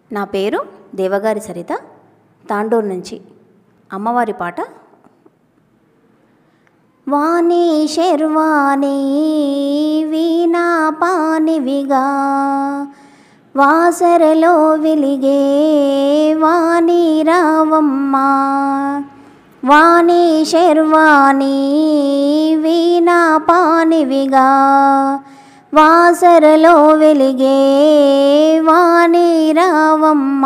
నా పేరు దేవగారి సరిత తాండూరు నుంచి అమ్మవారి పాట వాణి శర్వాణి వీణా పానివిగా వాసరలో వెలిగే వాణి రావమ్మ వాణి శర్వాణి వీణా పానివిగా వాసరలో వెలిగే వాణి రావమ్మ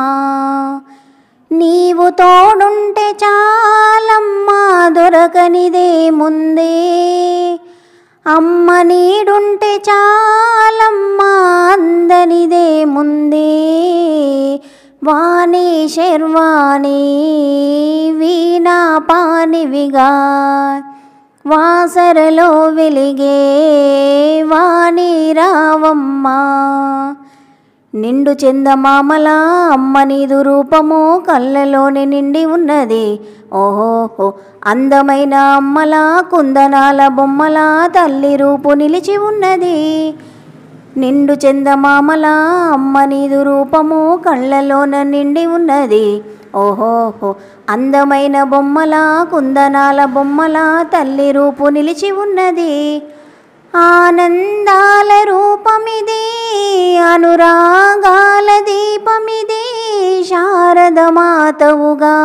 నీవు తోడుంటే చాలమ్మా దొరకనిదే ముందే అమ్మ నీడుంటే చాలమ్మా అందనిదే ముందే వాణి శర్వాణి వీణా పానివిగా వాసరలో వెలిగే వాణి రావమ్మా నిండు చందమామల అమ్మ నీదు రూపము కళ్ళలోని నిండి ఉన్నది ఓహోహో అందమైన అమ్మల కుందనాల బొమ్మల తల్లి రూపు నిలిచి ఉన్నది నిండు చందమామల అమ్మ నీదు రూపము కళ్ళలోన నిండి ఉన్నది ఓహోహో అందమైన బొమ్మల కుందనాల బొమ్మల తల్లి రూపు నిలిచి ఉన్నది ఆనందాల రూపమిది అనురాగాల దీపమిది శారద మాతవుగా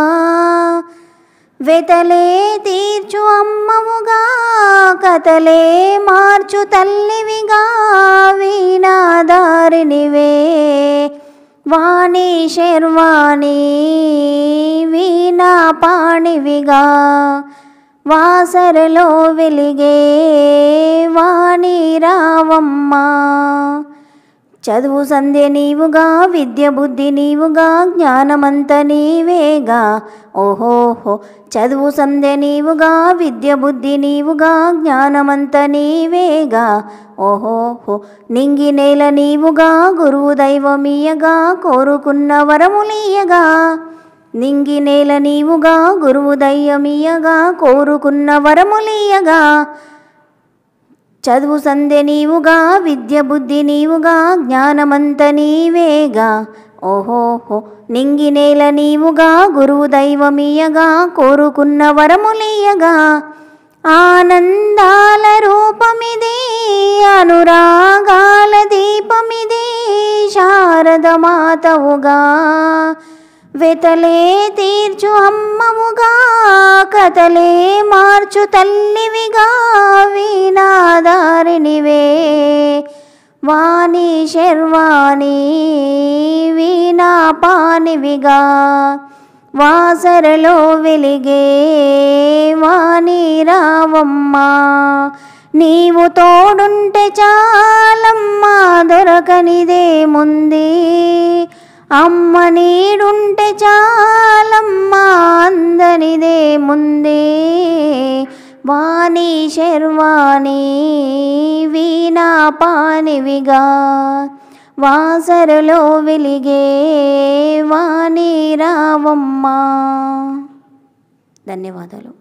వెతలే తీర్చు అమ్మవుగా కథలే మార్చు తల్లివిగా వీణాదారినివే వాణి శర్వాణి వీణా పాణివిగా వాసరలో వెలిగే వాణి రావమ్మ చదువు సంధ్య నీవుగా విద్య బుద్ధి నీవుగా జ్ఞానమంత నీవేగా ఓహోహో చదువు సంధ్య నీవుగా విద్య బుద్ధి నీవుగా జ్ఞానమంత నీవేగా ఓహోహో నింగి నేల నీవుగా గురువు దైవమీయగా కోరుకున్న వరములీయగా నింగి నేల నీవుగా గురువు దయ్యమీయగా కోరుకున్న వరములీయగా చదువు సంధ్య నీవుగా విద్య బుద్ధి నీవుగా జ్ఞానమంత నీవేగా ఓహోహో నింగి నేల నీవుగా గురువు దైవమీయగా కోరుకున్న వరములీయగా ఆనందాల రూపమిది అనురాగాల దీపమిది శారద మాతవుగా వెతలే తీర్చు అమ్మవుగా కథలే మార్చు తల్లివిగా వీణాదారినివే వాణి శర్వాణి వీణా పానివిగా వాసరలో వెలిగే వాణి రావమ్మ నీవు తోడుంటే చాలమ్మా దొరకనిదే ముందే అమ్మ నీడుంటే చాలమ్మా అందనిదే ముందే వాణి శర్వాణి వీణా పానివిగా వాసరలో వెలిగే వాణి రావమ్మ ధన్యవాదాలు